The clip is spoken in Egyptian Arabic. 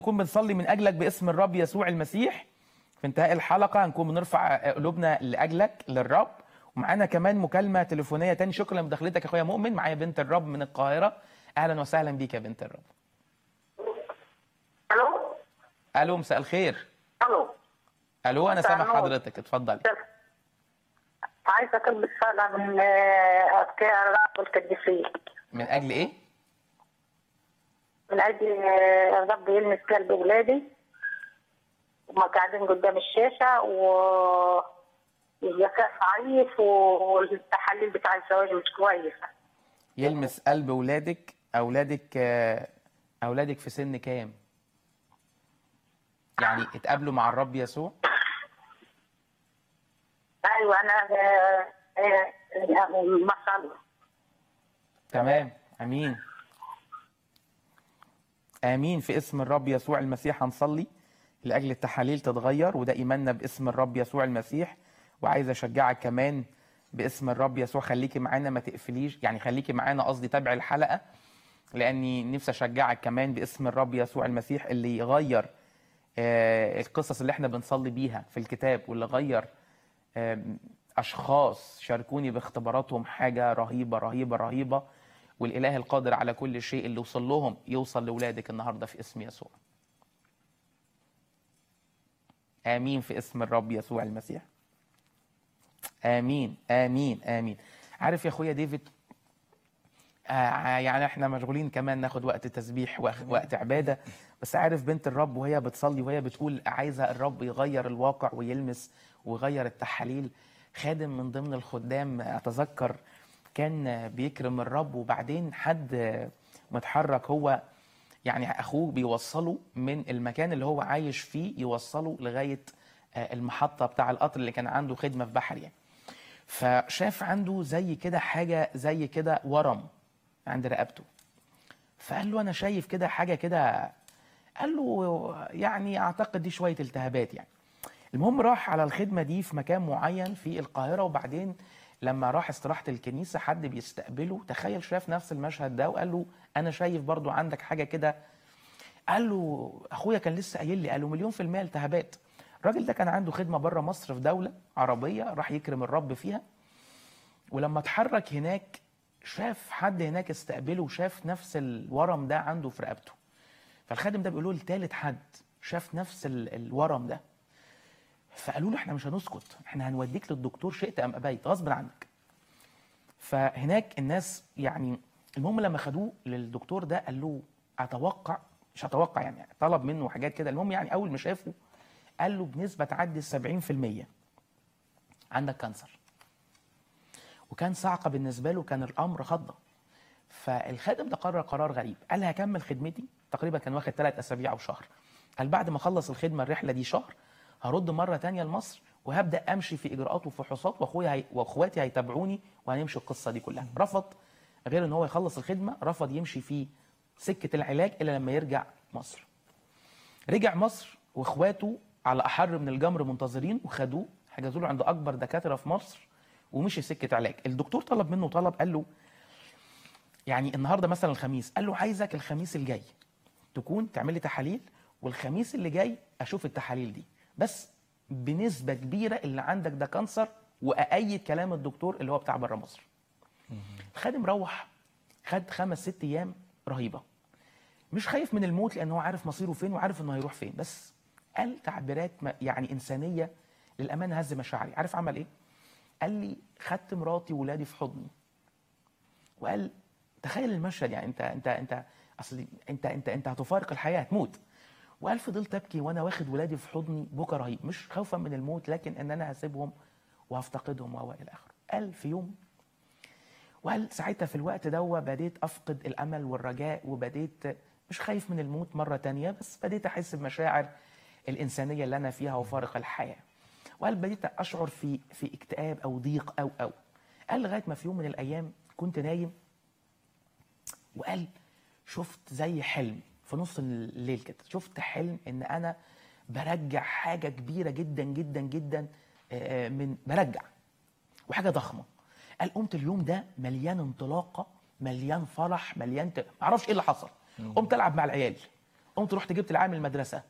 نكون بنصلي من اجلك باسم الرب يسوع المسيح في انتهاء الحلقه هنكون بنرفع قلوبنا لاجلك للرب ومعانا كمان مكالمه تليفونيه تاني شكرا لمداخلتك يا اخويا مؤمن معايا بنت الرب من القاهره اهلا وسهلا بيك يا بنت الرب الو الو مساء الخير الو الو انا مساء سامع النور. حضرتك اتفضلي عايزه اطلب صلاه من آه، اذكياء الرب القديسين من اجل ايه من اجل آه، الرب يلمس قلب اولادي هما قاعدين قدام الشاشه و والذكاء ضعيف والتحاليل بتاع الزواج مش كويسه يلمس قلب اولادك اولادك آه، اولادك في سن كام يعني اتقابلوا مع الرب يسوع ايوه انا آه، آه، ما شاء الله تمام امين امين في اسم الرب يسوع المسيح هنصلي لاجل التحاليل تتغير وده ايماننا باسم الرب يسوع المسيح وعايز اشجعك كمان باسم الرب يسوع خليكي معانا ما تقفليش يعني خليكي معانا قصدي تابع الحلقه لاني نفسي اشجعك كمان باسم الرب يسوع المسيح اللي يغير آه، القصص اللي احنا بنصلي بيها في الكتاب واللي غير آم، اشخاص شاركوني باختباراتهم حاجه رهيبه رهيبه رهيبه والاله القادر على كل شيء اللي وصل لهم يوصل لاولادك النهارده في اسم يسوع امين في اسم الرب يسوع المسيح امين امين امين عارف يا اخويا ديفيد آه يعني احنا مشغولين كمان ناخد وقت تسبيح وق- وقت عباده بس عارف بنت الرب وهي بتصلي وهي بتقول عايزه الرب يغير الواقع ويلمس ويغير التحاليل خادم من ضمن الخدام اتذكر كان بيكرم الرب وبعدين حد متحرك هو يعني اخوه بيوصله من المكان اللي هو عايش فيه يوصله لغايه آه، المحطه بتاع القطر اللي كان عنده خدمه في بحر يعني فشاف عنده زي كده حاجه زي كده ورم عند رقبته فقال له انا شايف كده حاجه كده قال له يعني اعتقد دي شويه التهابات يعني المهم راح على الخدمه دي في مكان معين في القاهره وبعدين لما راح استراحه الكنيسه حد بيستقبله تخيل شاف نفس المشهد ده وقال له انا شايف برضو عندك حاجه كده قال له اخويا كان لسه قايل لي قال له مليون في المية التهابات الراجل ده كان عنده خدمه بره مصر في دوله عربيه راح يكرم الرب فيها ولما اتحرك هناك شاف حد هناك استقبله وشاف نفس الورم ده عنده في رقبته فالخادم ده بيقول له لتالت حد شاف نفس ال- الورم ده فقالوا له احنا مش هنسكت احنا هنوديك للدكتور شئت ام ابيت غصب عنك فهناك الناس يعني المهم لما خدوه للدكتور ده قال له اتوقع مش اتوقع يعني طلب منه حاجات كده المهم يعني اول ما شافه قال له بنسبه تعدي 70% عندك كانسر وكان صعقه بالنسبه له كان الامر خضه فالخادم ده قرر قرار غريب قال هكمل خدمتي تقريبا كان واخد ثلاث اسابيع او شهر قال بعد ما اخلص الخدمه الرحله دي شهر هرد مره تانية لمصر وهبدا امشي في اجراءات وفحوصات واخويا هي... واخواتي هيتابعوني وهنمشي القصه دي كلها رفض غير ان هو يخلص الخدمه رفض يمشي في سكه العلاج الا لما يرجع مصر رجع مصر واخواته على احر من الجمر منتظرين وخدوه حجزوا له عند اكبر دكاتره في مصر ومشي سكه علاج الدكتور طلب منه طلب قال له يعني النهارده مثلا الخميس قال له عايزك الخميس الجاي تكون تعمل لي تحاليل والخميس اللي جاي اشوف التحاليل دي بس بنسبه كبيره اللي عندك ده كانسر واأيد كلام الدكتور اللي هو بتاع بره مصر الخادم روح خد خمس ست ايام رهيبه مش خايف من الموت لان هو عارف مصيره فين وعارف انه هيروح فين بس قال تعبيرات ما- يعني انسانيه للامانه هز مشاعري عارف عمل ايه قال لي خدت مراتي وولادي في حضني وقال تخيل المشهد يعني انت انت انت اصل انت انت انت هتفارق الحياه هتموت وقال فضلت ابكي وانا واخد ولادي في حضني بكى رهيب مش خوفا من الموت لكن ان انا هسيبهم وهفتقدهم و الى اخره قال في يوم وقال ساعتها في الوقت ده بديت افقد الامل والرجاء وبديت مش خايف من الموت مره تانية بس بديت احس بمشاعر الانسانيه اللي انا فيها وفارق الحياه وقال بديت اشعر في في اكتئاب او ضيق او او قال لغايه ما في يوم من الايام كنت نايم وقال شفت زي حلم في نص الليل كده شفت حلم ان انا برجع حاجه كبيره جدا جدا جدا آه، من برجع وحاجه ضخمه قال قمت اليوم ده مليان انطلاقه مليان فرح مليان ت... معرفش ايه اللي حصل قمت العب مع العيال قمت رحت جبت العامل المدرسه